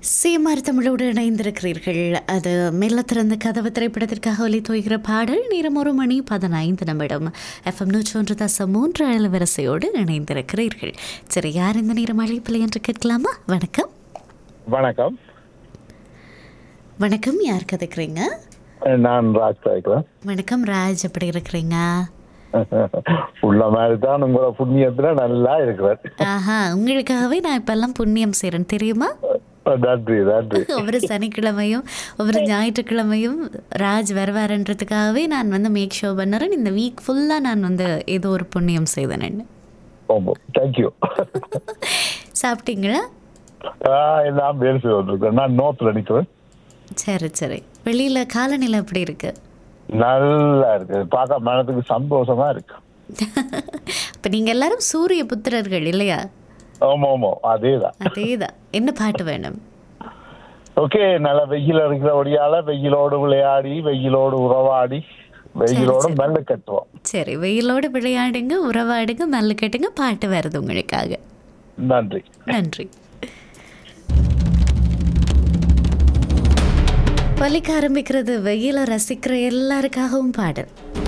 சீமார் தமிழோடு இணைந்திருக்கிறீர்கள் அது மெல்ல திறந்த கதவு திரைப்படத்திற்காக ஒலி தோய்கிற பாடல் நேரம் ஒரு மணி பதினைந்து நிமிடம் எஃப்எம் நூற்றி ஒன்று தசம் மூன்று அலைவரிசையோடு இணைந்திருக்கிறீர்கள் சரி யார் இந்த நேரம் அழைப்பில் என்று கேட்கலாமா வணக்கம் வணக்கம் வணக்கம் யார் கதைக்கிறீங்க நான் ராஜ் பேசுறேன் வணக்கம் ராஜ் எப்படி இருக்கிறீங்க உள்ள மாதிரி தான் உங்களோட புண்ணியத்துல நல்லா இருக்கிறேன் ஆஹா உங்களுக்காகவே நான் இப்பெல்லாம் புண்ணியம் செய்கிறேன் தெரியுமா நன்றி நன்றி ஒவ்வொரு சனிக்கிழமையும் ஒவ்வொரு ஞாயிற்றுக்கிழமையும் ராஜ் வருவாருன்றதுக்காகவே நான் வந்து மேக் ஷோ பண்ணுறேன் இந்த வீக் ஃபுல்லாக நான் வந்து ஏதோ ஒரு புண்ணியம் செய்தேன் ரொம்ப தேங்க்யூ சாப்பிட்டீங்களா நான் பேசி வந்திருக்கேன் நான் நோத்துல நிக்கிறேன் சரி சரி வெளியில் காலநிலை எப்படி இருக்கு நல்லா இருக்கு பார்க்க மனதுக்கு சந்தோஷமா இருக்கு அப்போ நீங்கள் எல்லாரும் சூரிய புத்திரர்கள் இல்லையா ஆமா ஆமா அதேதான் அதேதான் என்ன பாட்டு வேணும் ஓகே நல்ல வெயில் இருக்கிறபடியால வெயிலோடு விளையாடி வெயிலோடு உறவாடி வெயிலோடு மெல்ல கட்டுவோம் சரி வெயிலோடு விளையாடுங்க உறவாடுங்க மல்லு கட்டுங்க பாட்டு வருது உங்களுக்காக நன்றி நன்றி வலிக்க ஆரம்பிக்கிறது வெயில ரசிக்கிற எல்லாருக்காகவும் பாடல்